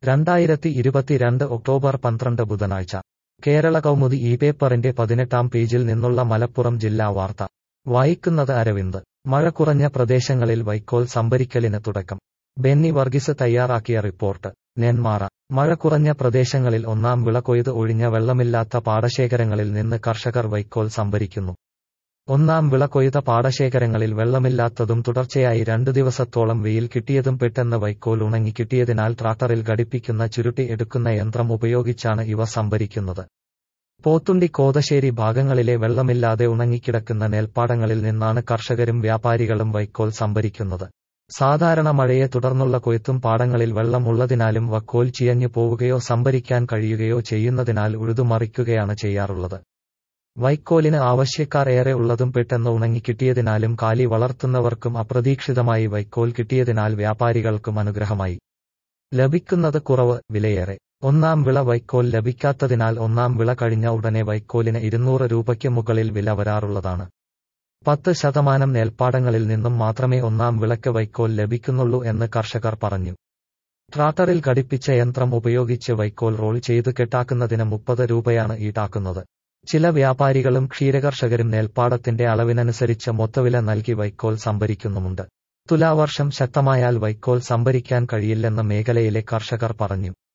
രണ്ടായിരത്തി ഇരുപത്തിരണ്ട് ഒക്ടോബർ പന്ത്രണ്ട് ബുധനാഴ്ച കേരള കൗമുദി ഈ പേപ്പറിന്റെ പതിനെട്ടാം പേജിൽ നിന്നുള്ള മലപ്പുറം ജില്ലാ വാർത്ത വായിക്കുന്നത് അരവിന്ദ് മഴ കുറഞ്ഞ പ്രദേശങ്ങളിൽ വൈക്കോൽ സംഭരിക്കലിന് തുടക്കം ബെന്നി വർഗീസ് തയ്യാറാക്കിയ റിപ്പോർട്ട് നെന്മാറ മഴ കുറഞ്ഞ പ്രദേശങ്ങളിൽ ഒന്നാം വിള കൊയ്ത് ഒഴിഞ്ഞ വെള്ളമില്ലാത്ത പാടശേഖരങ്ങളിൽ നിന്ന് കർഷകർ വൈക്കോൽ സംഭരിക്കുന്നു ഒന്നാം വിള കൊയ്ത പാടശേഖരങ്ങളിൽ വെള്ളമില്ലാത്തതും തുടർച്ചയായി രണ്ടു ദിവസത്തോളം വെയിൽ കിട്ടിയതും പെട്ടെന്ന് വൈക്കോൽ ഉണങ്ങി കിട്ടിയതിനാൽ ട്രാക്ടറിൽ ഘടിപ്പിക്കുന്ന ചുരുട്ടി എടുക്കുന്ന യന്ത്രം ഉപയോഗിച്ചാണ് ഇവ സംഭരിക്കുന്നത് പോത്തുണ്ടി കോതശ്ശേരി ഭാഗങ്ങളിലെ വെള്ളമില്ലാതെ ഉണങ്ങിക്കിടക്കുന്ന നെൽപ്പാടങ്ങളിൽ നിന്നാണ് കർഷകരും വ്യാപാരികളും വൈക്കോൽ സംഭരിക്കുന്നത് സാധാരണ മഴയെ തുടർന്നുള്ള കൊയ്ത്തും പാടങ്ങളിൽ വെള്ളം ഉള്ളതിനാലും വക്കോൽ ചിയഞ്ഞു പോവുകയോ സംഭരിക്കാൻ കഴിയുകയോ ചെയ്യുന്നതിനാൽ ഉഴുതുമറിക്കുകയാണ് ചെയ്യാറുള്ളത് വൈക്കോലിന് ആവശ്യക്കാർ ഏറെ ഉള്ളതും പെട്ടെന്ന് ഉണങ്ങിക്കിട്ടിയതിനാലും കാലി വളർത്തുന്നവർക്കും അപ്രതീക്ഷിതമായി വൈക്കോൽ കിട്ടിയതിനാൽ വ്യാപാരികൾക്കും അനുഗ്രഹമായി ലഭിക്കുന്നത് കുറവ് വിലയേറെ ഒന്നാം വിള വൈക്കോൽ ലഭിക്കാത്തതിനാൽ ഒന്നാം വിള കഴിഞ്ഞ ഉടനെ വൈക്കോലിന് ഇരുന്നൂറ് രൂപയ്ക്ക് മുകളിൽ വില വരാറുള്ളതാണ് പത്ത് ശതമാനം നെൽപ്പാടങ്ങളിൽ നിന്നും മാത്രമേ ഒന്നാം വിളക്ക് വൈക്കോൽ ലഭിക്കുന്നുള്ളൂ എന്ന് കർഷകർ പറഞ്ഞു ട്രാക്ടറിൽ ഘടിപ്പിച്ച യന്ത്രം ഉപയോഗിച്ച് വൈക്കോൽ റോൾ ചെയ്ത് കെട്ടാക്കുന്നതിന് മുപ്പത് രൂപയാണ് ഈടാക്കുന്നത് ചില വ്യാപാരികളും ക്ഷീരകർഷകരും നെൽപ്പാടത്തിന്റെ അളവിനനുസരിച്ച് മൊത്തവില നൽകി വൈക്കോൽ സംഭരിക്കുന്നുമുണ്ട് തുലാവർഷം ശക്തമായാൽ വൈക്കോൽ സംഭരിക്കാൻ കഴിയില്ലെന്ന് മേഖലയിലെ കർഷകർ പറഞ്ഞു